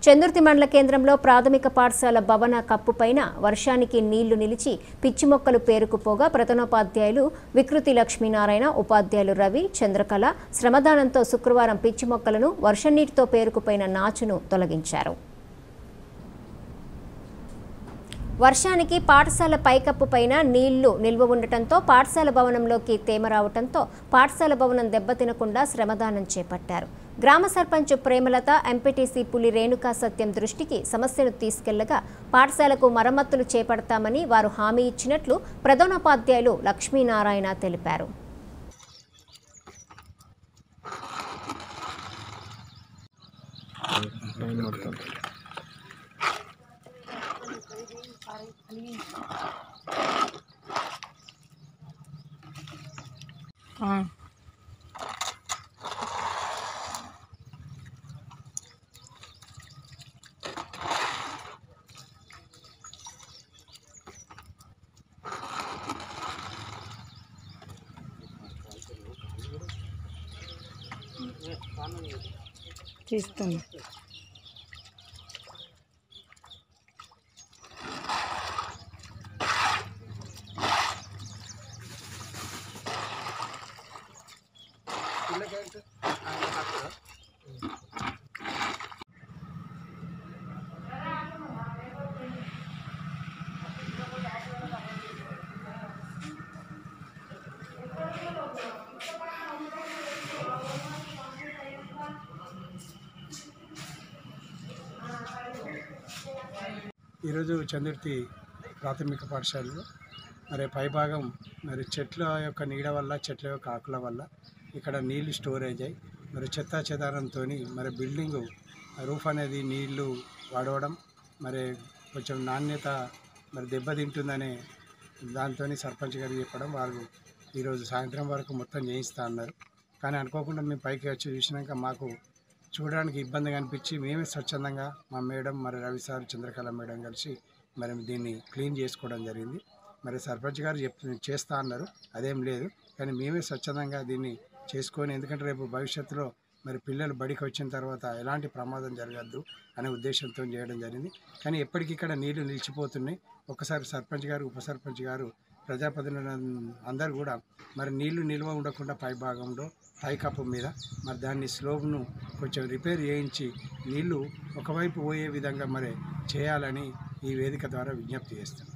చందుర్తి మండల కేంద్రంలో ప్రాథమిక పాఠశాల భవన కప్పుపైన వర్షానికి నీళ్లు నిలిచి పిచ్చి మొక్కలు పేరుకుపోగా ప్రధానోపాధ్యాయులు వికృతి లక్ష్మీనారాయణ ఉపాధ్యాయులు రవి చంద్రకళ శ్రమదానంతో శుక్రవారం పిచ్చి మొక్కలను వర్షం నీటితో పేరుకుపోయిన నాచును తొలగించారు వర్షానికి పాఠశాల పైకప్పు పైన నీళ్లు నిల్వ ఉండటంతో పాఠశాల భవనంలోకి తేమ రావటంతో పాఠశాల భవనం దెబ్బతినకుండా శ్రమదానం చేపట్టారు గ్రామ సర్పంచ్ ప్రేమలత ఎంపీటీసీ పులి రేణుకా సత్యం దృష్టికి సమస్యను తీసుకెళ్లగా పాఠశాలకు మరమ్మతులు చేపడతామని వారు హామీ ఇచ్చినట్లు ప్రధానోపాధ్యాయులు లక్ష్మీనారాయణ తెలిపారు తీస్తుంది ఈరోజు చందుర్తి ప్రాథమిక పాఠశాలలో మరి పైభాగం మరి చెట్ల యొక్క నీడ వల్ల చెట్ల యొక్క ఆకుల వల్ల ఇక్కడ నీళ్లు స్టోరేజ్ అయ్యి మరి చెత్త చెదారంతో మరి బిల్డింగు రూఫ్ అనేది నీళ్లు వాడవడం మరి కొంచెం నాణ్యత మరి దెబ్బతింటుందనే దాంతో సర్పంచ్ గారు చెప్పడం వారు ఈరోజు సాయంత్రం వరకు మొత్తం చేయిస్తా అన్నారు కానీ అనుకోకుండా మేము పైకి వచ్చి చూసినాక మాకు చూడడానికి ఇబ్బందిగా అనిపించి మేమే స్వచ్ఛందంగా మా మేడం మరి రవి సార్ చంద్రకళ మేడం కలిసి మరి దీన్ని క్లీన్ చేసుకోవడం జరిగింది మరి సర్పంచ్ గారు చెప్ చేస్తా అన్నారు అదేం లేదు కానీ మేమే స్వచ్ఛందంగా దీన్ని చేసుకొని ఎందుకంటే రేపు భవిష్యత్తులో మరి పిల్లలు బడికి వచ్చిన తర్వాత ఎలాంటి ప్రమాదం జరగద్దు అనే ఉద్దేశంతో చేయడం జరిగింది కానీ ఎప్పటికిక్కడ నీళ్లు నిలిచిపోతున్నాయి ఒకసారి సర్పంచ్ గారు ఉప సర్పంచ్ గారు ప్రజాప్రతినిధులు అందరూ కూడా మరి నీళ్లు నిల్వ ఉండకుండా పై భాగంలో పై కప్పు మీద మరి దాన్ని స్లోబ్ను కొంచెం రిపేర్ చేయించి నీళ్లు ఒకవైపు పోయే విధంగా మరి చేయాలని ఈ వేదిక ద్వారా విజ్ఞప్తి చేస్తున్నాం